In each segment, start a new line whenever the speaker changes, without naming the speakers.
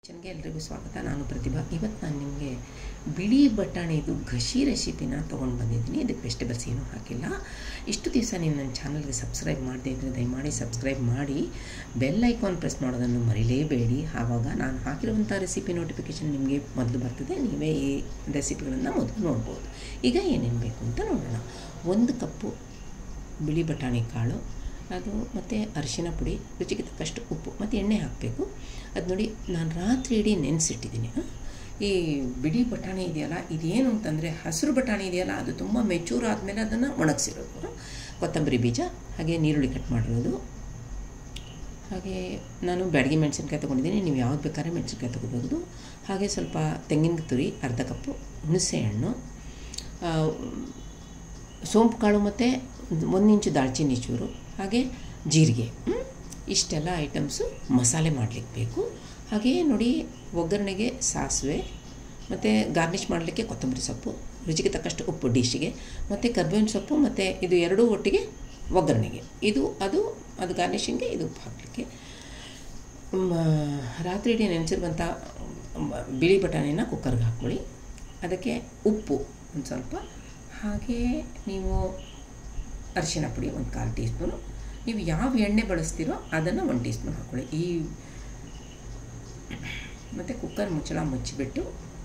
ಕಿಚನ್ಗೆ ಎಲ್ರಿಗೂ ಸ್ವಾಗತ ನಾನು ಪ್ರತಿಭಾ ಇವತ್ತು ನಾನು ನಿಮಗೆ ಬಿಳಿ ಬಟಾಣಿದು ಘಷಿ ರೆಸಿಪಿನ ತೊಗೊಂಡು ಬಂದಿದ್ದೀನಿ ಇದಕ್ಕೆ ವೆಜಿಟೇಬಲ್ಸ್ ಏನೂ ಹಾಕಿಲ್ಲ ಇಷ್ಟು ದಿವಸ ನೀವು ನನ್ನ ಚಾನಲ್ಗೆ ಸಬ್ಸ್ಕ್ರೈಬ್ ಮಾಡದೇ ಇದ್ದರೆ ದಯಮಾಡಿ ಸಬ್ಸ್ಕ್ರೈಬ್ ಮಾಡಿ ಬೆಲ್ ಐಕಾನ್ ಪ್ರೆಸ್ ಮಾಡೋದನ್ನು ಮರಿಲೇಬೇಡಿ ಆವಾಗ ನಾನು ಹಾಕಿರುವಂಥ ರೆಸಿಪಿ ನೋಟಿಫಿಕೇಷನ್ ನಿಮಗೆ ಮೊದಲು ಬರ್ತದೆ ನೀವೇ ಈ ರೆಸಿಪಿಗಳನ್ನು ಮೊದಲು ನೋಡ್ಬೋದು ಈಗ ಏನೇನು ಬೇಕು ಅಂತ ನೋಡೋಣ ಒಂದು ಕಪ್ಪು ಬಿಳಿ ಬಟಾಣಿ ಕಾಳು ಅದು ಮತ್ತು ಅರಿಶಿನ ಪುಡಿ ರುಚಿಗೆ ತಕ್ಕಷ್ಟು ಉಪ್ಪು ಮತ್ತು ಎಣ್ಣೆ ಹಾಕಬೇಕು ಅದು ನೋಡಿ ನಾನು ರಾತ್ರಿ ಇಡೀ ನೆನೆಸಿಟ್ಟಿದ್ದೀನಿ ಈ ಬಿಳಿ ಬಟಾಣಿ ಇದೆಯಲ್ಲ ಇದೇನು ಅಂತಂದರೆ ಹಸಿರು ಬಟಾಣಿ ಇದೆಯಲ್ಲ ಅದು ತುಂಬ ಮೆಚೂರ್ ಆದಮೇಲೆ ಅದನ್ನು ಒಣಗಿಸಿರೋದು ಕೊತ್ತಂಬರಿ ಬೀಜ ಹಾಗೆ ನೀರುಳ್ಳಿ ಕಟ್ ಮಾಡಿರೋದು ಹಾಗೆ ನಾನು ಬ್ಯಾಡಗಿ ಮೆಣಸಿನ್ಕಾಯಿ ತೊಗೊಂಡಿದ್ದೀನಿ ನೀವು ಯಾವ್ದು ಬೇಕಾದ್ರೆ ಮೆಣಸಿನ್ಕಾಯಿ ತೊಗೋಬಹುದು ಹಾಗೆ ಸ್ವಲ್ಪ ತೆಂಗಿನ ತುರಿ ಅರ್ಧ ಕಪ್ಪು ಹುಣಸೆ ಹಣ್ಣು ಸೋಂಪು ಕಾಳು ಮತ್ತು ಒಂದು ಇಂಚು ದಾಲ್ಚಿನ್ನಿ ಚೂರು ಹಾಗೆ ಜೀರಿಗೆ ಇಷ್ಟೆಲ್ಲ ಐಟಮ್ಸು ಮಸಾಲೆ ಮಾಡಲಿಕ್ಕೆ ಬೇಕು ಹಾಗೆಯೇ ನೋಡಿ ಒಗ್ಗರಣೆಗೆ ಸಾಸಿವೆ ಮತ್ತು ಗಾರ್ನಿಷ್ ಮಾಡಲಿಕ್ಕೆ ಕೊತ್ತಂಬರಿ ಸೊಪ್ಪು ರುಚಿಗೆ ತಕ್ಕಷ್ಟು ಉಪ್ಪು ಡಿಶ್ಗೆ ಮತ್ತು ಕರ್ಬೇವಿನ ಸೊಪ್ಪು ಮತ್ತು ಇದು ಎರಡೂ ಒಟ್ಟಿಗೆ ಒಗ್ಗರಣೆಗೆ ಇದು ಅದು ಅದು ಗಾರ್ನಿಷಿಂಗ್ಗೆ ಇದು ಉಪ್ಪು ಹಾಕಲಿಕ್ಕೆ ರಾತ್ರಿ ಇಡೀ ನೆನೆಸಿರುವಂಥ ಬಿಳಿ ಬಟಾಣಿನ ಕುಕ್ಕರ್ಗೆ ಹಾಕ್ಕೊಳ್ಳಿ ಅದಕ್ಕೆ ಉಪ್ಪು ಒಂದು ಸ್ವಲ್ಪ ಹಾಗೆ ನೀವು ಅರಿಶಿನ ಪುಡಿ ಒಂದು ಕಾಲು ಟೀ ಸ್ಪೂನು ನೀವು ಯಾವ ಎಣ್ಣೆ ಬಳಸ್ತೀರೋ ಅದನ್ನು ಒಂದು ಟೀ ಸ್ಪೂನ್ ಹಾಕ್ಕೊಳ್ಳಿ ಈ ಮತ್ತು ಕುಕ್ಕರ್ ಮುಚ್ಚಳ ಮುಚ್ಚಿಬಿಟ್ಟು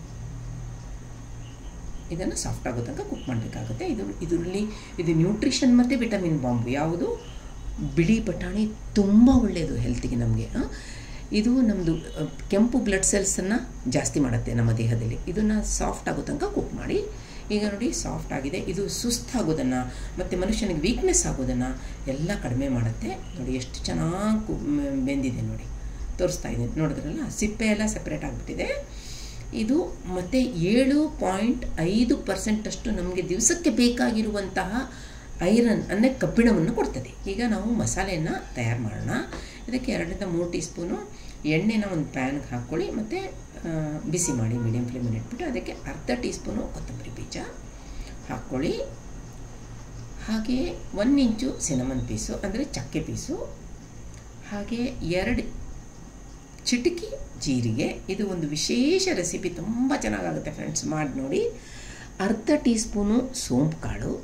ಇದನ್ನು ಸಾಫ್ಟ್ ಆಗೋ ತನಕ ಕುಕ್ ಮಾಡಬೇಕಾಗುತ್ತೆ ಇದು ಇದರಲ್ಲಿ ಇದು ನ್ಯೂಟ್ರಿಷನ್ ಮತ್ತು ವಿಟಮಿನ್ ಬಾಂಬು ಯಾವುದು ಬಿಳಿ ಬಟಾಣಿ ತುಂಬ ಒಳ್ಳೆಯದು ಹೆಲ್ತಿಗೆ ನಮಗೆ ಇದು ನಮ್ಮದು ಕೆಂಪು ಬ್ಲಡ್ ಸೆಲ್ಸನ್ನು ಜಾಸ್ತಿ ಮಾಡುತ್ತೆ ನಮ್ಮ ದೇಹದಲ್ಲಿ ಇದನ್ನು ಸಾಫ್ಟ್ ಆಗೋ ತನಕ ಕುಕ್ ಮಾಡಿ ಈಗ ನೋಡಿ ಸಾಫ್ಟ್ ಆಗಿದೆ ಇದು ಸುಸ್ತಾಗೋದನ್ನು ಮತ್ತು ಮನುಷ್ಯನಿಗೆ ವೀಕ್ನೆಸ್ ಆಗೋದನ್ನು ಎಲ್ಲ ಕಡಿಮೆ ಮಾಡುತ್ತೆ ನೋಡಿ ಎಷ್ಟು ಚೆನ್ನಾಗಿ ಬೆಂದಿದೆ ನೋಡಿ ತೋರಿಸ್ತಾ ಇದ್ದೀನಿ ನೋಡಿದ್ರಲ್ಲ ಸಿಪ್ಪೆ ಎಲ್ಲ ಸಪ್ರೇಟ್ ಆಗಿಬಿಟ್ಟಿದೆ ಇದು ಮತ್ತು ಏಳು ಪಾಯಿಂಟ್ ಐದು ಪರ್ಸೆಂಟಷ್ಟು ನಮಗೆ ದಿವಸಕ್ಕೆ ಬೇಕಾಗಿರುವಂತಹ ಐರನ್ ಅಂದರೆ ಕಬ್ಬಿಣವನ್ನು ಕೊಡ್ತದೆ ಈಗ ನಾವು ಮಸಾಲೆಯನ್ನು ತಯಾರು ಮಾಡೋಣ ಇದಕ್ಕೆ ಎರಡರಿಂದ ಮೂರು ಟೀ ಸ್ಪೂನು ಎಣ್ಣೆನ ಒಂದು ಪ್ಯಾನ್ಗೆ ಹಾಕ್ಕೊಳ್ಳಿ ಮತ್ತು ಬಿಸಿ ಮಾಡಿ ಮೀಡಿಯಮ್ ಫ್ಲೇಮಲ್ಲಿ ಇಟ್ಬಿಟ್ಟು ಅದಕ್ಕೆ ಅರ್ಧ ಟೀ ಸ್ಪೂನು ಕೊತ್ತಂಬರಿ ಬೀಜ ಹಾಕ್ಕೊಳ್ಳಿ ಹಾಗೆ ಒಂದು ಇಂಚು ಸಿನಮನ್ ಪೀಸು ಅಂದರೆ ಚಕ್ಕೆ ಪೀಸು ಹಾಗೆ ಎರಡು ಚಿಟಕಿ ಜೀರಿಗೆ ಇದು ಒಂದು ವಿಶೇಷ ರೆಸಿಪಿ ತುಂಬ ಚೆನ್ನಾಗಾಗುತ್ತೆ ಫ್ರೆಂಡ್ಸ್ ಮಾಡಿ ನೋಡಿ ಅರ್ಧ ಟೀ ಸ್ಪೂನು ಸೋಂಪು ಕಾಳು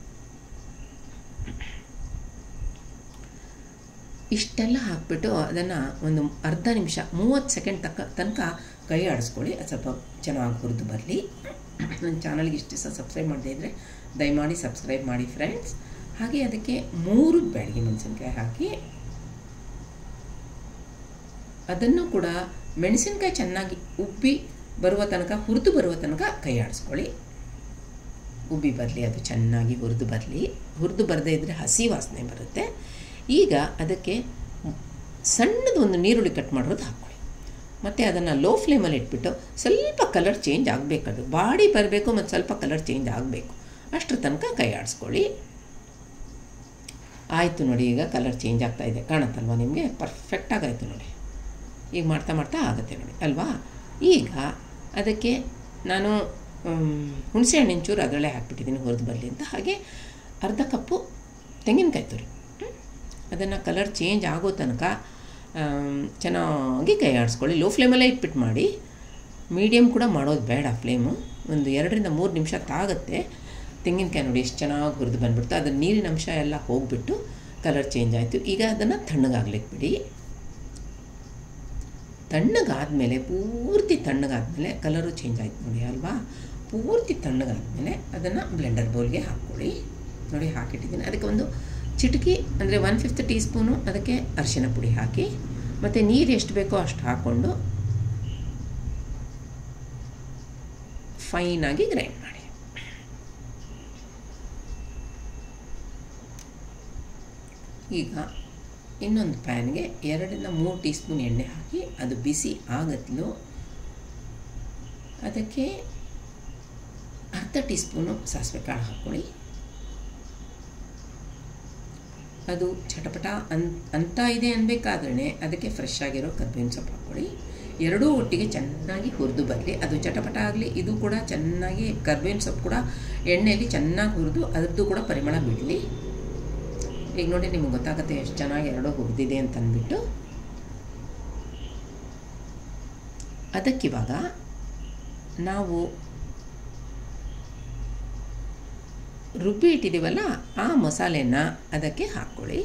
ಇಷ್ಟೆಲ್ಲ ಹಾಕ್ಬಿಟ್ಟು ಅದನ್ನು ಒಂದು ಅರ್ಧ ನಿಮಿಷ ಮೂವತ್ತು ಸೆಕೆಂಡ್ ತಕ್ಕ ತನಕ ಕೈ ಆಡಿಸ್ಕೊಳ್ಳಿ ಅದು ಸ್ವಲ್ಪ ಚೆನ್ನಾಗಿ ಹುರಿದು ಬರಲಿ ನನ್ನ ಚಾನಲ್ಗೆ ಇಷ್ಟು ದಿವಸ ಸಬ್ಸ್ಕ್ರೈಬ್ ಮಾಡದೇ ಇದ್ದರೆ ದಯಮಾಡಿ ಸಬ್ಸ್ಕ್ರೈಬ್ ಮಾಡಿ ಫ್ರೆಂಡ್ಸ್ ಹಾಗೆ ಅದಕ್ಕೆ ಮೂರು ಬ್ಯಾಡಗಿ ಮೆಣಸಿನ್ಕಾಯಿ ಹಾಕಿ ಅದನ್ನು ಕೂಡ ಮೆಣಸಿನ್ಕಾಯಿ ಚೆನ್ನಾಗಿ ಉಬ್ಬಿ ಬರುವ ತನಕ ಹುರಿದು ಬರುವ ತನಕ ಕೈ ಆಡಿಸ್ಕೊಳ್ಳಿ ಉಬ್ಬಿ ಬರಲಿ ಅದು ಚೆನ್ನಾಗಿ ಹುರಿದು ಬರಲಿ ಹುರಿದು ಬರದೇ ಇದ್ದರೆ ಹಸಿ ವಾಸನೆ ಬರುತ್ತೆ ಈಗ ಅದಕ್ಕೆ ಸಣ್ಣದು ಒಂದು ನೀರುಳ್ಳಿ ಕಟ್ ಮಾಡಿರೋದು ಹಾಕ್ಕೊಳ್ಳಿ ಮತ್ತು ಅದನ್ನು ಲೋ ಫ್ಲೇಮಲ್ಲಿ ಇಟ್ಬಿಟ್ಟು ಸ್ವಲ್ಪ ಕಲರ್ ಚೇಂಜ್ ಆಗಬೇಕದು ಬಾಡಿ ಬರಬೇಕು ಮತ್ತು ಸ್ವಲ್ಪ ಕಲರ್ ಚೇಂಜ್ ಆಗಬೇಕು ಅಷ್ಟರ ತನಕ ಕೈ ಆಡಿಸ್ಕೊಳ್ಳಿ ಆಯಿತು ನೋಡಿ ಈಗ ಕಲರ್ ಚೇಂಜ್ ಆಗ್ತಾ ಇದೆ ಕಾಣುತ್ತಲ್ವ ನಿಮಗೆ ಪರ್ಫೆಕ್ಟಾಗಿ ಆಯಿತು ನೋಡಿ ಈಗ ಮಾಡ್ತಾ ಮಾಡ್ತಾ ಆಗುತ್ತೆ ನೋಡಿ ಅಲ್ವಾ ಈಗ ಅದಕ್ಕೆ ನಾನು ಹುಣಸೆ ಹಣ್ಣಿನ ಚೂರು ಅದರಲ್ಲೇ ಹಾಕ್ಬಿಟ್ಟಿದ್ದೀನಿ ಹುರಿದು ಬರಲಿ ಅಂತ ಹಾಗೆ ಅರ್ಧ ಕಪ್ಪು ತೆಂಗಿನಕಾಯಿ ತುರಿ ಅದನ್ನು ಕಲರ್ ಚೇಂಜ್ ಆಗೋ ತನಕ ಚೆನ್ನಾಗಿ ಕೈ ಆಡಿಸ್ಕೊಳ್ಳಿ ಲೋ ಫ್ಲೇಮಲ್ಲೇ ಇಟ್ಬಿಟ್ಟು ಮಾಡಿ ಮೀಡಿಯಮ್ ಕೂಡ ಮಾಡೋದು ಬೇಡ ಫ್ಲೇಮು ಒಂದು ಎರಡರಿಂದ ಮೂರು ನಿಮಿಷ ತಾಗುತ್ತೆ ತೆಂಗಿನಕಾಯಿ ನೋಡಿ ಎಷ್ಟು ಚೆನ್ನಾಗಿ ಹುರಿದು ಬಂದುಬಿಡ್ತು ಅದರ ನೀರಿನ ಅಂಶ ಎಲ್ಲ ಹೋಗಿಬಿಟ್ಟು ಕಲರ್ ಚೇಂಜ್ ಆಯಿತು ಈಗ ಅದನ್ನು ತಣ್ಣಗಾಗ್ಲಿಕ್ಕೆ ಬಿಡಿ ತಣ್ಣಗಾದಮೇಲೆ ಪೂರ್ತಿ ತಣ್ಣಗಾದಮೇಲೆ ಕಲರು ಚೇಂಜ್ ಆಯಿತು ನೋಡಿ ಅಲ್ವಾ ಪೂರ್ತಿ ತಣ್ಣಗಾದಮೇಲೆ ಅದನ್ನು ಬ್ಲೆಂಡರ್ ಬೌಲ್ಗೆ ಹಾಕ್ಕೊಳ್ಳಿ ನೋಡಿ ಹಾಕಿಟ್ಟಿದ್ದೀನಿ ಅದಕ್ಕೆ ಒಂದು ಚಿಟಕಿ ಅಂದರೆ ಒನ್ ಫಿಫ್ತ್ ಟೀ ಸ್ಪೂನು ಅದಕ್ಕೆ ಅರಿಶಿನ ಪುಡಿ ಹಾಕಿ ಮತ್ತು ನೀರು ಎಷ್ಟು ಬೇಕೋ ಅಷ್ಟು ಹಾಕ್ಕೊಂಡು ಫೈನಾಗಿ ಗ್ರೈಂಡ್ ಮಾಡಿ ಈಗ ಇನ್ನೊಂದು ಪ್ಯಾನ್ಗೆ ಎರಡರಿಂದ ಮೂರು ಟೀ ಸ್ಪೂನ್ ಎಣ್ಣೆ ಹಾಕಿ ಅದು ಬಿಸಿ ಆಗತ್ಲು ಅದಕ್ಕೆ ಅರ್ಧ ಟೀ ಸ್ಪೂನು ಸಾಸಿವೆ ಕಾಳು ಹಾಕ್ಕೊಳ್ಳಿ ಅದು ಚಟಪಟ ಅನ್ ಅಂತ ಇದೆ ಅನ್ಬೇಕಾದ್ರೆ ಅದಕ್ಕೆ ಫ್ರೆಶ್ ಆಗಿರೋ ಕರ್ಬೇವಿನ ಸೊಪ್ಪು ಹಾಕ್ಕೊಳ್ಳಿ ಎರಡೂ ಒಟ್ಟಿಗೆ ಚೆನ್ನಾಗಿ ಹುರಿದು ಬರಲಿ ಅದು ಚಟಪಟ ಆಗಲಿ ಇದು ಕೂಡ ಚೆನ್ನಾಗಿ ಕರ್ಬೇವಿನ ಸೊಪ್ಪು ಕೂಡ ಎಣ್ಣೆಯಲ್ಲಿ ಚೆನ್ನಾಗಿ ಹುರಿದು ಅದರದ್ದು ಕೂಡ ಪರಿಮಳ ಬಿಡಲಿ ಈಗ ನೋಡಿ ನಿಮಗೆ ಗೊತ್ತಾಗುತ್ತೆ ಎಷ್ಟು ಚೆನ್ನಾಗಿ ಎರಡೂ ಹುರಿದಿದೆ ಅಂತ ಅಂದ್ಬಿಟ್ಟು ಅದಕ್ಕಿವಾಗ ನಾವು ರುಬ್ಬಿ ಇಟ್ಟಿದ್ದೀವಲ್ಲ ಆ ಮಸಾಲೆನ ಅದಕ್ಕೆ ಹಾಕ್ಕೊಳ್ಳಿ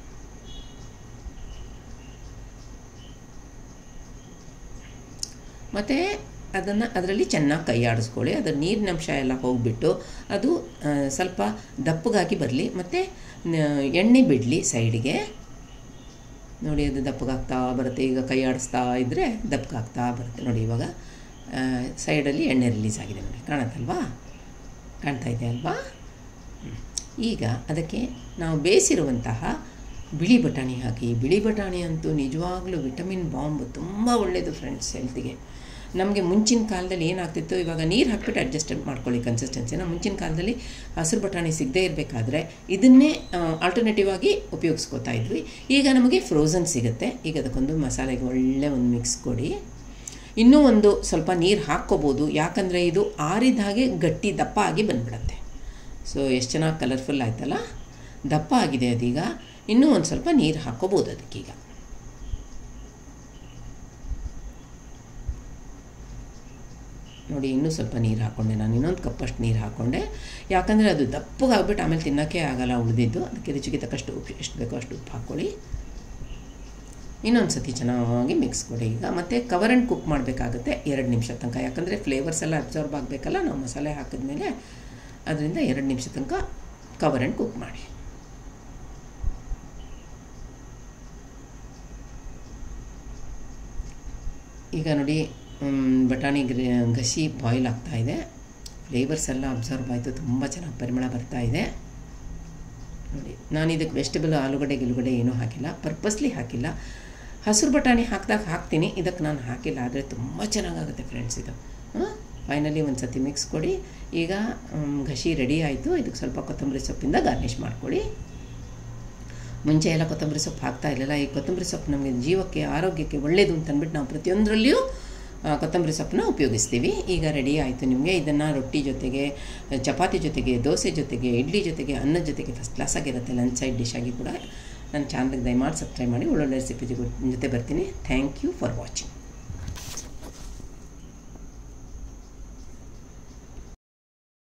ಮತ್ತು ಅದನ್ನು ಅದರಲ್ಲಿ ಚೆನ್ನಾಗಿ ಕೈ ಆಡಿಸ್ಕೊಳ್ಳಿ ಅದರ ನೀರಿನಂಶ ಎಲ್ಲ ಹೋಗಿಬಿಟ್ಟು ಅದು ಆ, ಸ್ವಲ್ಪ ದಪ್ಪಗಾಗಿ ಬರಲಿ ಮತ್ತು ಎಣ್ಣೆ ಬಿಡಲಿ ಸೈಡಿಗೆ ನೋಡಿ ಅದು ದಪ್ಪಗಾಗ್ತಾ ಬರುತ್ತೆ ಈಗ ಕೈ ಆಡಿಸ್ತಾ ಇದ್ದರೆ ದಪ್ಪಗಾಗ್ತಾ ಬರುತ್ತೆ ನೋಡಿ ಇವಾಗ ಸೈಡಲ್ಲಿ ಎಣ್ಣೆ ರಿಲೀಸ್ ಆಗಿದೆ ನೋಡಿ ಕಾಣತ್ತಲ್ವಾ ಕಾಣ್ತಾ ಇದೆ ಅಲ್ವಾ ಹ್ಮ್. ಈಗ ಅದಕ್ಕೆ ನಾವು ಬೇಯಿಸಿರುವಂತಹ ಬಿಳಿ ಬಟಾಣಿ ಹಾಕಿ ಬಿಳಿ ಬಟಾಣಿ ಅಂತೂ ನಿಜವಾಗ್ಲೂ ವಿಟಮಿನ್ ಬಾಂಬ್ ತುಂಬ ಒಳ್ಳೆಯದು ಫ್ರೆಂಡ್ಸ್ ಹೆಲ್ತಿಗೆ ನಮಗೆ ಮುಂಚಿನ ಕಾಲದಲ್ಲಿ ಏನಾಗ್ತಿತ್ತು ಇವಾಗ ನೀರು ಹಾಕ್ಬಿಟ್ಟು ಅಡ್ಜಸ್ಟ್ ಮಾಡ್ಕೊಳ್ಳಿ ಕನ್ಸಿಸ್ಟೆನ್ಸಿನ ಮುಂಚಿನ ಕಾಲದಲ್ಲಿ ಹಸಿರು ಬಟಾಣಿ ಸಿಗದೇ ಇರಬೇಕಾದ್ರೆ ಇದನ್ನೇ ಆಲ್ಟರ್ನೇಟಿವ್ ಆಗಿ ಉಪಯೋಗಿಸ್ಕೋತಾ ಇದ್ವಿ ಈಗ ನಮಗೆ ಫ್ರೋಝನ್ ಸಿಗುತ್ತೆ ಈಗ ಅದಕ್ಕೊಂದು ಮಸಾಲೆಗೆ ಒಳ್ಳೆ ಒಂದು ಮಿಕ್ಸ್ ಕೊಡಿ ಇನ್ನೂ ಒಂದು ಸ್ವಲ್ಪ ನೀರು ಹಾಕ್ಕೋಬೋದು ಯಾಕಂದರೆ ಇದು ಆರಿದ ಹಾಗೆ ಗಟ್ಟಿ ದಪ್ಪ ಆಗಿ ಬಂದ್ಬಿಡತ್ತೆ ಸೊ ಎಷ್ಟು ಚೆನ್ನಾಗಿ ಕಲರ್ಫುಲ್ ಆಯ್ತಲ್ಲ ದಪ್ಪ ಆಗಿದೆ ಅದೀಗ ಇನ್ನೂ ಒಂದು ಸ್ವಲ್ಪ ನೀರು ಹಾಕ್ಕೋಬೋದು ಅದಕ್ಕೀಗ ನೋಡಿ ಇನ್ನೂ ಸ್ವಲ್ಪ ನೀರು ಹಾಕ್ಕೊಂಡೆ ನಾನು ಇನ್ನೊಂದು ಕಪ್ಪಷ್ಟು ನೀರು ಹಾಕ್ಕೊಂಡೆ ಯಾಕಂದರೆ ಅದು ದಪ್ಪಗಾಗ್ಬಿಟ್ಟು ಆಮೇಲೆ ತಿನ್ನೋಕ್ಕೆ ಆಗಲ್ಲ ಉಳಿದಿದ್ದು ಅದಕ್ಕೆ ರುಚಿಗೆ ತಕ್ಕಷ್ಟು ಉಪ್ಪು ಎಷ್ಟು ಬೇಕೋ ಅಷ್ಟು ಉಪ್ಪು ಹಾಕ್ಕೊಳ್ಳಿ ಇನ್ನೊಂದು ಸತಿ ಚೆನ್ನಾಗಿ ಮಿಕ್ಸ್ ಕೊಡಿ ಈಗ ಮತ್ತು ಕವರ್ ಆ್ಯಂಡ್ ಕುಕ್ ಮಾಡಬೇಕಾಗುತ್ತೆ ಎರಡು ನಿಮಿಷ ತನಕ ಯಾಕಂದರೆ ಫ್ಲೇವರ್ಸ್ ಎಲ್ಲ ಅಬ್ಸರ್ವ್ ಆಗಬೇಕಲ್ಲ ನಾವು ಮಸಾಲೆ ಹಾಕಿದ್ಮೇಲೆ ಅದರಿಂದ ಎರಡು ನಿಮಿಷ ತನಕ ಕವರ್ ಆ್ಯಂಡ್ ಕುಕ್ ಮಾಡಿ ಈಗ ನೋಡಿ ಮ್, ಬಟಾಣಿ ಗ್ರೇ ಗಸಿ ಬಾಯ್ಲ್ ಆಗ್ತಾ ಇದೆ ಫ್ಲೇವರ್ಸ್ ಎಲ್ಲ ಅಬ್ಸರ್ವ್ ಆಯಿತು ತುಂಬ ಚೆನ್ನಾಗಿ ಪರಿಮಳ ಬರ್ತಾ ಇದೆ ನೋಡಿ ನಾನು ಇದಕ್ಕೆ ವೆಜಿಟೇಬಲ್ ಆಲೂಗಡ್ಡೆ ಗಿಲುಗಡ್ಡೆ ಏನೂ ಹಾಕಿಲ್ಲ ಪರ್ಪಸ್ಲಿ ಹಾಕಿಲ್ಲ ಹಸಿರು ಬಟಾಣಿ ಹಾಕಿದಾಗ ಹಾಕ್ತೀನಿ ಇದಕ್ಕೆ ನಾನು ಹಾಕಿಲ್ಲ ಆದರೆ ತುಂಬ ಚೆನ್ನಾಗಾಗುತ್ತೆ ಫ್ರೆಂಡ್ಸ್ ಇದು ಫೈನಲಿ ಒಂದು ಸತಿ ಮಿಕ್ಸ್ ಕೊಡಿ ಈಗ ಮ್, ಗಸಿ ರೆಡಿ ಆಯಿತು ಇದಕ್ಕೆ ಸ್ವಲ್ಪ ಕೊತ್ತಂಬರಿ ಸೊಪ್ಪಿಂದ ಗಾರ್ನಿಷ್ ಮಾಡ್ಕೊಳ್ಳಿ ಮುಂಚೆ ಎಲ್ಲ ಕೊತ್ತಂಬರಿ ಸೊಪ್ಪು ಹಾಕ್ತಾ ಇರಲಿಲ್ಲ ಈ ಕೊತ್ತಂಬರಿ ಸೊಪ್ಪು ನಮಗೆ ಜೀವಕ್ಕೆ ಆರೋಗ್ಯಕ್ಕೆ ಒಳ್ಳೆಯದು ಅಂತ ಅಂದ್ಬಿಟ್ಟು ನಾವು ಪ್ರತಿಯೊಂದರಲ್ಲಿಯೂ ಆ, ಕೊತ್ತಂಬರಿ ಸೊಪ್ಪನ್ನ ಉಪಯೋಗಿಸ್ತೀವಿ ಈಗ ರೆಡಿ ಆಯಿತು ನಿಮಗೆ ಇದನ್ನು ರೊಟ್ಟಿ ಜೊತೆಗೆ ಚಪಾತಿ ಜೊತೆಗೆ ದೋಸೆ ಜೊತೆಗೆ ಇಡ್ಲಿ ಜೊತೆಗೆ ಅನ್ನದ ಜೊತೆಗೆ ಫಸ್ಟ್ ಕ್ಲಾಸಾಗಿರುತ್ತೆ ಲಂಚ್ ಸೈಡ್ ಡಿಶ್ ಆಗಿ ಕೂಡ ನನ್ನ ಚಾನಲ್ಗೆ ದಯಮಾಡಿ ಸಬ್ಸ್ಕ್ರೈಬ್ ಮಾಡಿ ಒಳ್ಳೊಳ್ಳೆ ರೆಸಿಪಿ ಜೊತೆ ಬರ್ತೀನಿ ಥ್ಯಾಂಕ್ ಯು ಫಾರ್ ವಾಚಿಂಗ್